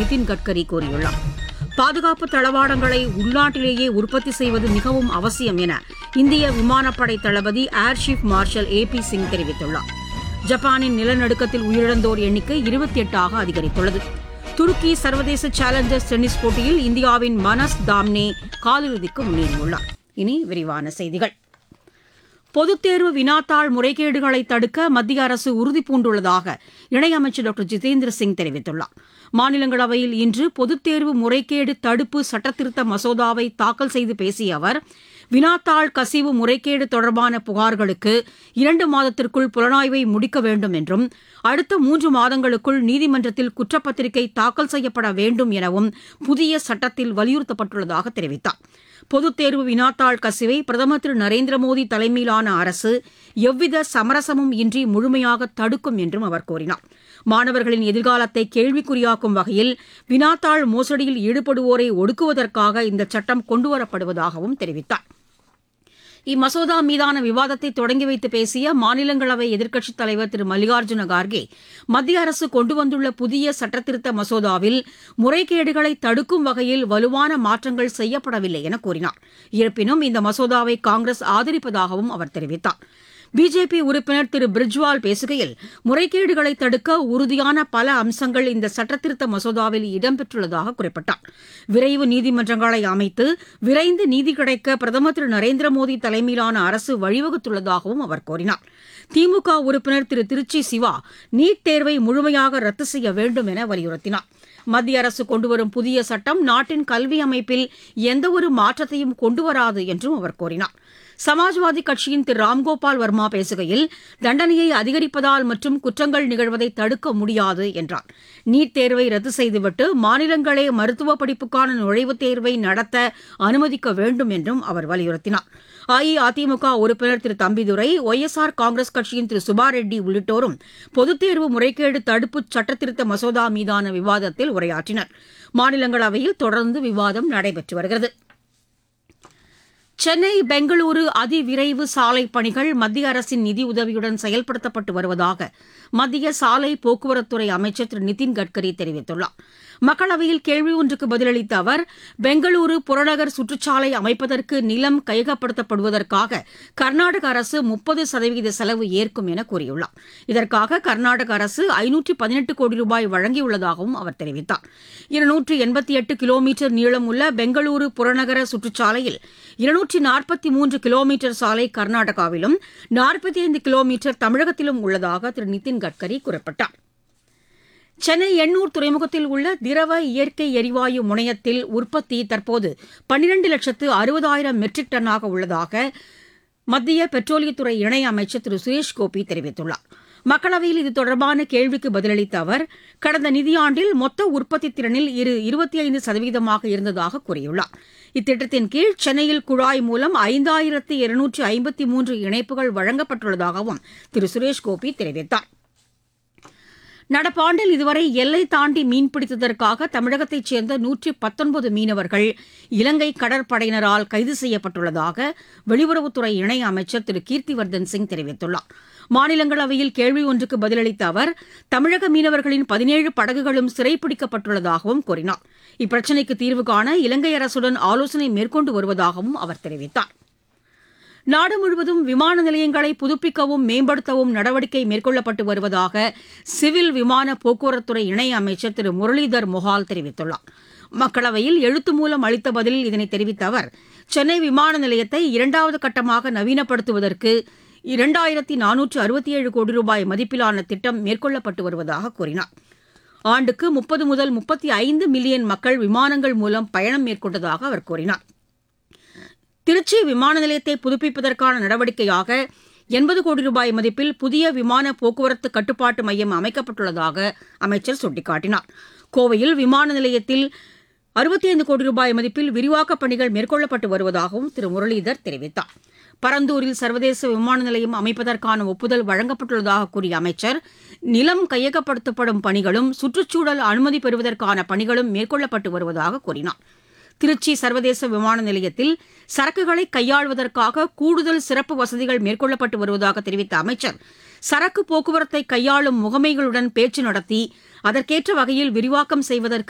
நிதின் கட்கரி கூறியுள்ளார் பாதுகாப்பு தளவாடங்களை உள்நாட்டிலேயே உற்பத்தி செய்வது மிகவும் அவசியம் என இந்திய விமானப்படை தளபதி air chief marshal A P Singh தெரிவித்துள்ளார் ஜப்பானின் நிலநடுக்கத்தில் உயிரிழந்தோர் எண்ணிக்கை இருபத்தி எட்டாக அதிகரித்துள்ளது துருக்கி சர்வதேச சேலஞ்சர்ஸ் டென்னிஸ் போட்டியில் இந்தியாவின் மனஸ் தாம்னே காலிறுதிக்கு முன்னேறியுள்ளார் இனி விரிவான செய்திகள் பொதுத் தேர்வு வினாத்தாள் முறைகேடுகளை தடுக்க மத்திய அரசு உறுதிபூண்டுள்ளதாக இணையமைச்சர் டாக்டர் ஜிதேந்திர சிங் தெரிவித்துள்ளார் மாநிலங்களவையில் இன்று பொதுத் தேர்வு முறைகேடு தடுப்பு சட்டத்திருத்த மசோதாவை தாக்கல் செய்து பேசிய அவர் வினாத்தாள் கசிவு முறைகேடு தொடர்பான புகார்களுக்கு இரண்டு மாதத்திற்குள் புலனாய்வை முடிக்க வேண்டும் என்றும் அடுத்த மூன்று மாதங்களுக்குள் நீதிமன்றத்தில் குற்றப்பத்திரிகை தாக்கல் செய்யப்பட வேண்டும் எனவும் புதிய சட்டத்தில் வலியுறுத்தப்பட்டுள்ளதாக தெரிவித்தார் பொதுத் தேர்வு வினாத்தாள் கசிவை பிரதமர் திரு நரேந்திர மோடி தலைமையிலான அரசு எவ்வித சமரசமும் இன்றி முழுமையாக தடுக்கும் என்றும் அவர் கூறினார் மாணவர்களின் எதிர்காலத்தை கேள்விக்குறியாக்கும் வகையில் வினாத்தாள் மோசடியில் ஈடுபடுவோரை ஒடுக்குவதற்காக இந்த சட்டம் கொண்டுவரப்படுவதாகவும் தெரிவித்தார் இம்மசோதா மீதான விவாதத்தை தொடங்கி வைத்து பேசிய மாநிலங்களவை எதிர்க்கட்சித் தலைவர் திரு மல்லிகார்ஜுன கார்கே மத்திய அரசு கொண்டு வந்துள்ள புதிய சட்டத்திருத்த மசோதாவில் முறைகேடுகளை தடுக்கும் வகையில் வலுவான மாற்றங்கள் செய்யப்படவில்லை என கூறினார் இருப்பினும் இந்த மசோதாவை காங்கிரஸ் ஆதரிப்பதாகவும் அவர் தெரிவித்தார் பிஜேபி உறுப்பினர் திரு பிரிஜ்வால் பேசுகையில் முறைகேடுகளை தடுக்க உறுதியான பல அம்சங்கள் இந்த சட்டத்திருத்த மசோதாவில் இடம்பெற்றுள்ளதாக குறிப்பிட்டார் விரைவு நீதிமன்றங்களை அமைத்து விரைந்து நீதி கிடைக்க பிரதமர் திரு நரேந்திர மோடி தலைமையிலான அரசு வழிவகுத்துள்ளதாகவும் அவர் கூறினார் திமுக உறுப்பினர் திரு திருச்சி சிவா நீட் தேர்வை முழுமையாக ரத்து செய்ய வேண்டும் என வலியுறுத்தினார் மத்திய அரசு கொண்டுவரும் புதிய சட்டம் நாட்டின் கல்வி அமைப்பில் எந்தவொரு மாற்றத்தையும் கொண்டுவராது என்றும் அவர் கூறினார் சமாஜ்வாதி கட்சியின் திரு ராம்கோபால் வர்மா பேசுகையில் தண்டனையை அதிகரிப்பதால் மற்றும் குற்றங்கள் நிகழ்வதை தடுக்க முடியாது என்றார் நீட் தேர்வை ரத்து செய்துவிட்டு மாநிலங்களே மருத்துவ படிப்புக்கான நுழைவுத் தேர்வை நடத்த அனுமதிக்க வேண்டும் என்றும் அவர் வலியுறுத்தினார் அஇஅதிமுக உறுப்பினர் திரு தம்பிதுரை ஒய்எஸ்ஆர் காங்கிரஸ் கட்சியின் திரு சுபாரெட்டி உள்ளிட்டோரும் பொதுத் தேர்வு முறைகேடு தடுப்பு சட்டத்திருத்த மசோதா மீதான விவாதத்தில் உரையாற்றினர் மாநிலங்களவையில் தொடர்ந்து விவாதம் நடைபெற்று வருகிறது சென்னை பெங்களூரு அதிவிரைவு சாலை பணிகள் மத்திய அரசின் நிதியுதவியுடன் செயல்படுத்தப்பட்டு வருவதாக மத்திய சாலை போக்குவரத்துறை அமைச்சர் திரு நிதின் கட்கரி தெரிவித்துள்ளார் மக்களவையில் கேள்வி ஒன்றுக்கு பதிலளித்த அவர் பெங்களூரு புறநகர் சுற்றுச்சாலை அமைப்பதற்கு நிலம் கையகப்படுத்தப்படுவதற்காக கர்நாடக அரசு முப்பது சதவீத செலவு ஏற்கும் என கூறியுள்ளார் இதற்காக கர்நாடக அரசு ஐநூற்று பதினெட்டு கோடி ரூபாய் வழங்கியுள்ளதாகவும் அவர் தெரிவித்தார் இருநூற்று எண்பத்தி எட்டு கிலோமீட்டர் நீளம் உள்ள பெங்களூரு புறநகர சுற்றுச்சாலையில் இருநூற்றி நாற்பத்தி மூன்று கிலோமீட்டர் சாலை கர்நாடகாவிலும் நாற்பத்தி ஐந்து கிலோமீட்டர் தமிழகத்திலும் உள்ளதாக திரு நிதின் கட்கரி குறிப்பிட்டார் சென்னை எண்ணூர் துறைமுகத்தில் உள்ள திரவ இயற்கை எரிவாயு முனையத்தில் உற்பத்தி தற்போது பன்னிரண்டு லட்சத்து அறுபதாயிரம் மெட்ரிக் டன்னாக உள்ளதாக மத்திய பெட்ரோலியத்துறை இணையமைச்சர் திரு சுரேஷ் கோபி தெரிவித்துள்ளார் மக்களவையில் இது தொடர்பான கேள்விக்கு பதிலளித்த அவர் கடந்த நிதியாண்டில் மொத்த உற்பத்தி திறனில் இரு இருபத்தி ஐந்து சதவீதமாக இருந்ததாக கூறியுள்ளார் இத்திட்டத்தின் கீழ் சென்னையில் குழாய் மூலம் ஐந்தாயிரத்து இருநூற்று ஐம்பத்தி மூன்று இணைப்புகள் வழங்கப்பட்டுள்ளதாகவும் திரு சுரேஷ் கோபி தெரிவித்தார் நடப்பாண்டில் இதுவரை எல்லை தாண்டி மீன்பிடித்ததற்காக தமிழகத்தைச் சேர்ந்த நூற்றி பத்தொன்பது மீனவர்கள் இலங்கை கடற்படையினரால் கைது செய்யப்பட்டுள்ளதாக வெளியுறவுத்துறை இணை அமைச்சர் திரு கீர்த்திவர்தன் சிங் தெரிவித்துள்ளார் மாநிலங்களவையில் கேள்வி ஒன்றுக்கு பதிலளித்த அவர் தமிழக மீனவர்களின் பதினேழு படகுகளும் சிறைப்பிடிக்கப்பட்டுள்ளதாகவும் கூறினார் இப்பிரச்சினைக்கு தீர்வு காண இலங்கை அரசுடன் ஆலோசனை மேற்கொண்டு வருவதாகவும் அவர் தெரிவித்தார் நாடு முழுவதும் விமான நிலையங்களை புதுப்பிக்கவும் மேம்படுத்தவும் நடவடிக்கை மேற்கொள்ளப்பட்டு வருவதாக சிவில் விமான போக்குவரத்துறை இணை அமைச்சர் திரு முரளிதர் மொஹால் தெரிவித்துள்ளார் மக்களவையில் எழுத்து மூலம் அளித்த பதிலில் இதனை தெரிவித்த அவர் சென்னை விமான நிலையத்தை இரண்டாவது கட்டமாக நவீனப்படுத்துவதற்கு இரண்டாயிரத்தி நானூற்று அறுபத்தி ஏழு கோடி ரூபாய் மதிப்பிலான திட்டம் மேற்கொள்ளப்பட்டு வருவதாக கூறினார் ஆண்டுக்கு முப்பது முதல் முப்பத்தி ஐந்து மில்லியன் மக்கள் விமானங்கள் மூலம் பயணம் மேற்கொண்டதாக அவர் கூறினார் திருச்சி விமான நிலையத்தை புதுப்பிப்பதற்கான நடவடிக்கையாக எண்பது கோடி ரூபாய் மதிப்பில் புதிய விமான போக்குவரத்து கட்டுப்பாட்டு மையம் அமைக்கப்பட்டுள்ளதாக அமைச்சர் சுட்டிக்காட்டினார் கோவையில் விமான நிலையத்தில் அறுபத்தி ஐந்து கோடி ரூபாய் மதிப்பில் விரிவாக்கப் பணிகள் மேற்கொள்ளப்பட்டு வருவதாகவும் திரு முரளிதர் தெரிவித்தார் பரந்தூரில் சர்வதேச விமான நிலையம் அமைப்பதற்கான ஒப்புதல் வழங்கப்பட்டுள்ளதாக கூறிய அமைச்சர் நிலம் கையகப்படுத்தப்படும் பணிகளும் சுற்றுச்சூழல் அனுமதி பெறுவதற்கான பணிகளும் மேற்கொள்ளப்பட்டு வருவதாக கூறினார் திருச்சி சர்வதேச விமான நிலையத்தில் சரக்குகளை கையாள்வதற்காக கூடுதல் சிறப்பு வசதிகள் மேற்கொள்ளப்பட்டு வருவதாக தெரிவித்த அமைச்சர் சரக்கு போக்குவரத்தை கையாளும் முகமைகளுடன் பேச்சு நடத்தி அதற்கேற்ற வகையில் விரிவாக்கம் செய்வதற்கு